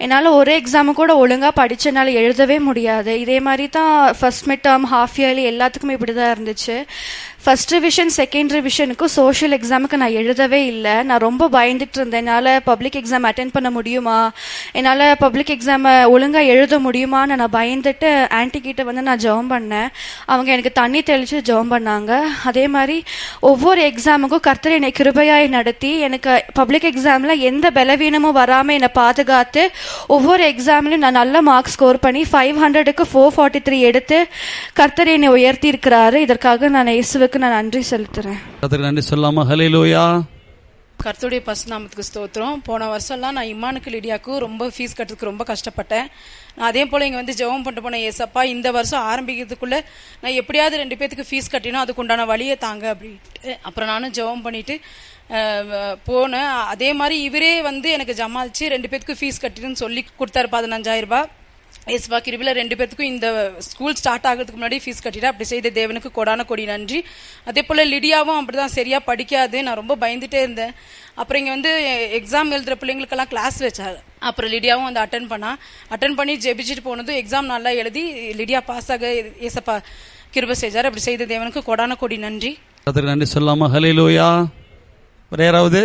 என்னால் ஒரு எக்ஸாமு கூட ஒழுங்காக படிச்சு என்னால் எழுதவே முடியாது இதே மாதிரி தான் first mid term half yearly எல்லாத்துக்குமே இப்படி தான் இருந்துச்சு ஃபர்ஸ்ட் ரிவிஷன் செகண்ட் ரிவிஷனுக்கும் சோஷியல் எக்ஸாமுக்கு நான் எழுதவே இல்லை நான் ரொம்ப பயந்துட்டு இருந்தேன் என்னால் பப்ளிக் எக்ஸாம் அட்டென்ட் பண்ண முடியுமா என்னால் பப்ளிக் எக்ஸாமை ஒழுங்காக எழுத முடியுமான்னு நான் பயந்துட்டு ஆன்ட்டி கிட்ட வந்து நான் ஜெபம் பண்ணேன் அவங்க எனக்கு தண்ணி தெளித்து ஜெபம் பண்ணாங்க அதே மாதிரி ஒவ்வொரு எக்ஸாமுக்கும் கர்த்தர் என்னை கிருபையாய் நடத்தி எனக்கு பப்ளிக் எக்ஸாமில் எந்த பலவீனமும் வராமல் என்னை பாதுகாத்து ஒவ்வொரு எக்ஸாம்லையும் நான் நல்ல மார்க் ஸ்கோர் பண்ணி ஃபைவ் ஹண்ட்ரடுக்கு ஃபோர் ஃபார்ட்டி த்ரீ எடுத்து கர்த்தர் என்னை உயர்த்தி இருக்கிறாரு இதற்காக நான் இயேசுவுக்கு நான் நன்றி செலுத்துறேன் கர்த்தருக்கு நன்றி சொல்லாமா ஹalleluya கர்த்தருடைய பசுநாமத்துக்கு ஸ்தோத்திரம் போன வருஷம்லாம் நான் இம்மானுக்கு லிடியாக்கு ரொம்ப ஃபீஸ் கட்டுறதுக்கு ரொம்ப கஷ்டப்பட்டேன் நான் அதே போல் இங்கே வந்து ஜெபம் பண்ணிட்டு போனேன் ஏசப்பா இந்த வருஷம் ஆரம்பிக்கிறதுக்குள்ளே நான் எப்படியாவது ரெண்டு பேத்துக்கு ஃபீஸ் கட்டினோம் அதுக்கு உண்டான வழியை தாங்க அப்படின்ட்டு அப்புறம் நானும் ஜெபம் பண்ணிட்டு அஹ், போனேன் அதே மாதிரி இவரே வந்து எனக்கு ஜமாளிச்சு ரெண்டு பேத்துக்கு ஃபீஸ் கட்டிடுன்னு சொல்லி கொடுத்தாரு பதினஞ்சாயிரம் ரூபாய் ஏசுபா கிருபில ரெண்டு பேத்துக்கும் இந்த ஸ்கூல் ஸ்டார்ட் ஆகிறதுக்கு முன்னாடி ஃபீஸ் கட்டிட்டு அப்படி செய்த தேவனுக்கு கொடான கொடி நன்றி அதே போல லிடியாவும் அப்படிதான் சரியா படிக்காது நான் ரொம்ப பயந்துட்டே இருந்தேன் அப்புறம் இங்க வந்து எக்ஸாம் எழுதுற பிள்ளைங்களுக்கெல்லாம் கிளாஸ் வச்சாங்க அப்புறம் லிடியாவும் வந்து அட்டன் பண்ணா அட்டன் பண்ணி ஜெபிச்சுட்டு போனதும் எக்ஸாம் நல்லா எழுதி லிடியா பாஸ் ஆக ஏசப்பா கிருப செஞ்சார் அப்படி செய்த தேவனுக்கு கொடான கொடி நன்றி கர்த்தருக்கு நன்றி சொல்லாமா ஹalleluya வேற யாராவது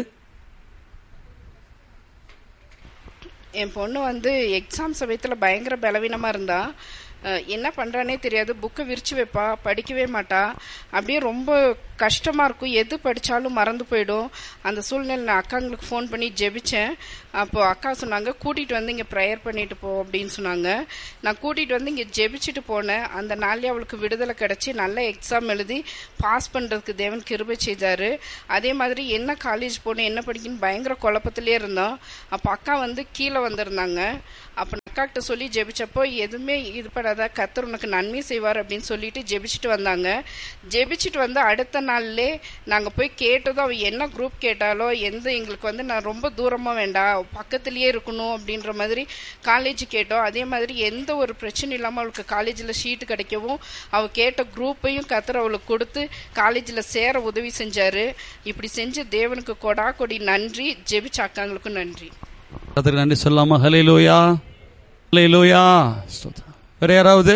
என் பொண்ணு வந்து எக்ஸாம் சமயத்தில் பயங்கர பலவீனமாக இருந்தா அஹ், என்ன பண்ணுறானே தெரியாது புக்கை விரிச்சு வைப்பா படிக்கவே மாட்டா அப்படியே ரொம்ப கஷ்டமாக இருக்கும் எது படித்தாலும் மறந்து போயிடும் அந்த சூழ்நிலை நான் அக்காங்களுக்கு ஃபோன் பண்ணி ஜெபிச்சேன் அப்போ அக்கா சொன்னாங்க கூட்டிகிட்டு வந்து இங்கே ப்ரேயர் பண்ணிட்டு போ அப்படின்னு சொன்னாங்க நான் கூட்டிகிட்டு வந்து இங்கே ஜெபிச்சுட்டு போனேன் அந்த நாள்லயே அவளுக்கு விடுதலை கிடச்சி நல்ல எக்ஸாம் எழுதி பாஸ் பண்ணுறதுக்கு தேவன் கிருபை செய்தார் அதே மாதிரி என்ன காலேஜ் போகணும் என்ன படிக்கணும் பயங்கர குழப்பத்திலே இருந்தோம் அப்போ அக்கா வந்து கீழே வந்திருந்தாங்க அப்போ நான் அக்காக்கிட்ட சொல்லி ஜெபிச்சப்போ எதுவுமே இது படாத கத்தர் உனக்கு நன்மை செய்வார் அப்படின்னு சொல்லிட்டு ஜெபிச்சுட்டு வந்தாங்க ஜெபிச்சுட்டு வந்து அடுத்த நாள்லே நாங்கள் போய் கேட்டதும் அவள் என்ன குரூப் கேட்டாலோ எந்த எங்களுக்கு வந்து நான் ரொம்ப தூரமாக வேண்டாம் பக்கத்துலேயே இருக்கணும் அப்படின்ற மாதிரி காலேஜ் கேட்டோம் அதே மாதிரி எந்த ஒரு பிரச்சனை இல்லாமல் அவளுக்கு காலேஜில் ஷீட்டு கிடைக்கவும் அவள் கேட்ட குரூப்பையும் கத்தர் அவளுக்கு கொடுத்து காலேஜில் சேர உதவி செஞ்சாரு இப்படி செஞ்ச தேவனுக்கு கொடா கொடி நன்றி ஜெபிச்ச அக்காங்களுக்கும் நன்றி கர்த்தருக்கு நன்றி சொல்லாமா ஹalleluya ஹalleluya ஸ்தோத்திரம். வேற யாராவது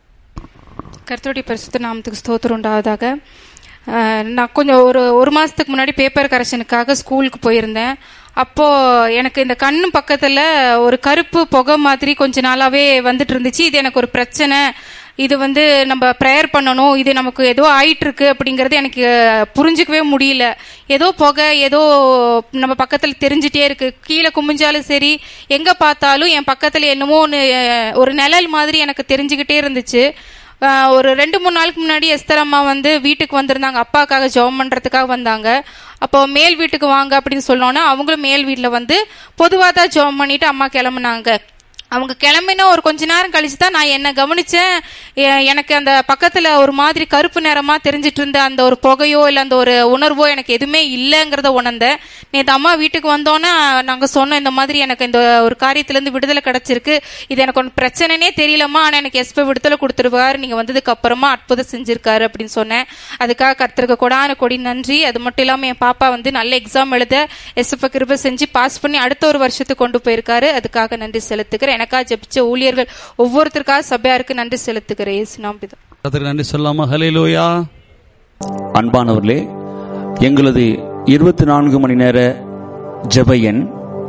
கர்த்தருடைய பரிசுத்த நாமத்துக்கு ஸ்தோத்திரம் உண்டாவதாக அஹ், நான் கொஞ்சம் ஒரு ஒரு மாசத்துக்கு முன்னாடி பேப்பர் கரெக்ஷனுக்காக ஸ்கூலுக்கு போயிருந்தேன் அப்போ எனக்கு இந்த கண்ணு பக்கத்துல ஒரு கருப்பு புகை மாதிரி கொஞ்ச நாளாவே வந்துட்டு இருந்துச்சு இது எனக்கு ஒரு பிரச்சனை இது வந்து நம்ம ப்ரேயர் பண்ணணும் இது நமக்கு ஏதோ ஆயிட்டு இருக்கு அப்படிங்கறது எனக்கு அஹ், புரிஞ்சுக்கவே முடியல ஏதோ புகை ஏதோ நம்ம பக்கத்துல தெரிஞ்சிட்டே இருக்கு கீழே குமிஞ்சாலும் சரி எங்க பார்த்தாலும் என் பக்கத்துல என்னமோ ஒன்று ஒரு நிழல் மாதிரி எனக்கு தெரிஞ்சுக்கிட்டே இருந்துச்சு ஆஹ் ஒரு ரெண்டு மூணு நாளுக்கு முன்னாடி எஸ்தர் அம்மா வந்து வீட்டுக்கு வந்திருந்தாங்க அப்பாக்காக ஜெபம் பண்றதுக்காக வந்தாங்க அப்போ மேல் வீட்டுக்கு வாங்க அப்படின்னு சொன்னோன்னே அவங்களும் மேல் வீட்டில் வந்து பொதுவாக தான் ஜெபம் பண்ணிட்டு அம்மா கிளம்புனாங்க அவங்க கிளம்பின ஒரு கொஞ்ச நேரம் கழிச்சு தான் நான் என்ன கவனிச்சேன் எ- எனக்கு அந்த பக்கத்துல ஒரு மாதிரி கருப்பு நிறமா தெரிஞ்சிட்டு இருந்த அந்த ஒரு புகையோ இல்ல அந்த ஒரு உணர்வோ எனக்கு எதுவுமே இல்லைங்கிறத உணர்ந்தேன் நேற்று அம்மா வீட்டுக்கு வந்தோன்னே நாங்க சொன்னோம் இந்த மாதிரி எனக்கு இந்த ஒரு காரியத்துல இருந்து விடுதலை கிடைச்சிருக்கு இது எனக்கு ஒன்று பிரச்சனைனே தெரியலம்மா ஆனா எனக்கு எஸ்பி விடுதலை கொடுத்துருவாரு நீங்க வந்ததுக்கு அப்புறமா அற்புதம் செஞ்சிருக்காரு அப்படின்னு சொன்னேன் அதுக்காக கர்த்தருக்கு கொடான கொடி நன்றி அது மட்டும் இல்லாம என் பாப்பா வந்து நல்ல எக்ஸாம் எழுத எஸ்எஃப் கிருபை செஞ்சு பாஸ் பண்ணி அடுத்த ஒரு வருஷத்துக்கு கொண்டு போயிருக்காரு அதுக்காக நன்றி செலுத்துக்கிறேன் எனக்கா ஜெபிச்ச ஊழியர்கள் ஒவ்வொருத்தருக்காக சபையாருக்கு நன்றி செலுத்துகிறேன் இயேசு நாமத்தில் கர்த்தருக்கு நன்றி சொல்லாமா ஹalleluya அன்பானவர்களே எங்களது இருபத்தி நான்கு மணி நேர ஜெப எண்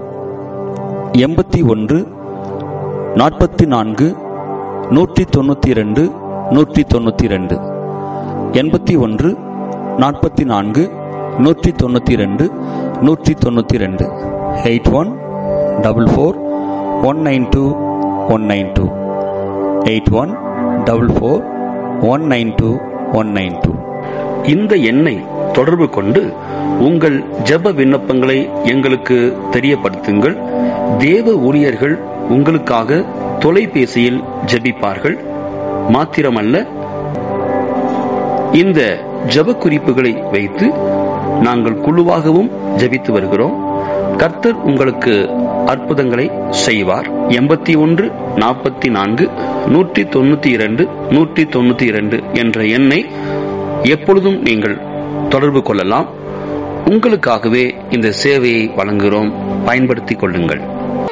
எண்பத்தி ஒன்று நாற்பத்தி நான்கு நூற்றி தொண்ணூற்றி ரெண்டு நூற்றி தொண்ணூற்றி ரெண்டு எண்பத்தி ஒன்று நாற்பத்தி நான்கு நூற்றி தொண்ணூற்றி ரெண்டு நூற்றி தொண்ணூற்றி ரெண்டு eight one double four one nine two one nine two eight one double four one nine two one nine two இந்த எண்ணை தொடர்பு கொண்டு உங்கள் ஜெப விண்ணப்பங்களை எங்களுக்கு தெரியப்படுத்துங்கள் தேவ ஊழியர்கள் உங்களுக்காக தொலைபேசியில் ஜெபிப்பார்கள் மாத்திரமல்ல இந்த ஜெப குறிப்புகளை வைத்து நாங்கள் குழுவாகவும் ஜெபித்து வருகிறோம் கர்த்தர் உங்களுக்கு அற்புதங்களை செய்வார் எண்பத்தி ஒன்று நாற்பத்தி நான்கு நூற்றி தொண்ணூத்தி இரண்டு நூற்றி தொண்ணூத்தி இரண்டு என்ற எண்ணை எப்பொழுதும் நீங்கள் தொடர்பு கொள்ளலாம் உங்களுக்காகவே இந்த சேவையை வழங்குகிறோம் பயன்படுத்திக் கொள்ளுங்கள்